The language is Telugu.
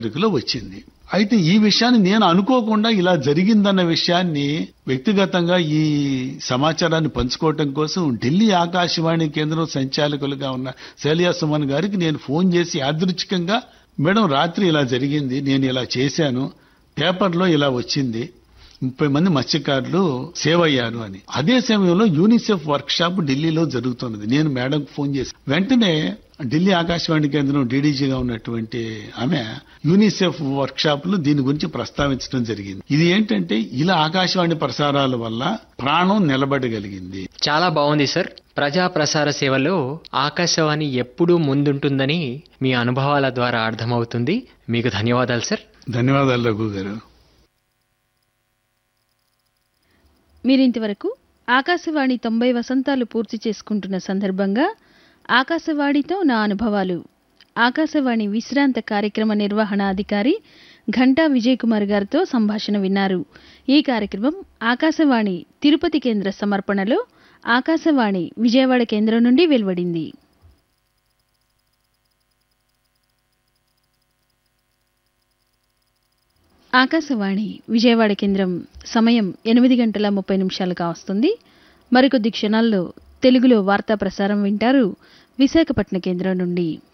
పత్రికలో వచ్చింది అయితే ఈ విషయాన్ని నేను అనుకోకుండా ఇలా జరిగిందన్న విషయాన్ని వ్యక్తిగతంగా ఈ సమాచారాన్ని పంచుకోవటం కోసం ఢిల్లీ ఆకాశవాణి కేంద్రం సంచాలకులుగా ఉన్న శైలియా సుమన్ గారికి నేను ఫోన్ చేసి యాదృచ్ఛికంగా మేడం రాత్రి ఇలా జరిగింది నేను ఇలా చేశాను పేపర్లో ఇలా వచ్చింది ముప్పై మంది మత్స్యకారులు సేవ్ అయ్యారు అని అదే సమయంలో యూనిసెఫ్ వర్క్ షాప్ ఢిల్లీలో జరుగుతున్నది నేను మేడంకు ఫోన్ చేసి వెంటనే ఢిల్లీ ఆకాశవాణి కేంద్రం డీడీజీగా ఉన్నటువంటి ఆమె యూనిసెఫ్ వర్క్ షాప్ లో దీని గురించి ప్రస్తావించడం జరిగింది ఇది ఏంటంటే ఇలా ఆకాశవాణి ప్రసారాల వల్ల ప్రాణం నిలబడగలిగింది చాలా బాగుంది సార్ ప్రజా ప్రసార సేవలో ఆకాశవాణి ఎప్పుడూ ముందుంటుందని మీ అనుభవాల ద్వారా అర్థమవుతుంది మీకు ధన్యవాదాలు సార్ ధన్యవాదాలు రఘు గారు మీరింతవరకు ఆకాశవాణి తొంభై వసంతాలు పూర్తి చేసుకుంటున్న సందర్భంగా ఆకాశవాణితో నా అనుభవాలు ఆకాశవాణి విశ్రాంత కార్యక్రమ నిర్వహణ అధికారి ఘంటా విజయ్ కుమార్ గారితో సంభాషణ విన్నారు ఈ కార్యక్రమం ఆకాశవాణి తిరుపతి కేంద్ర సమర్పణలో ఆకాశవాణి విజయవాడ కేంద్రం నుండి వెలువడింది ఆకాశవాణి విజయవాడ కేంద్రం సమయం ఎనిమిది గంటల ముప్పై నిమిషాలుగా వస్తుంది మరికొద్ది క్షణాల్లో తెలుగులో వార్తా ప్రసారం వింటారు విశాఖపట్నం కేంద్రం నుండి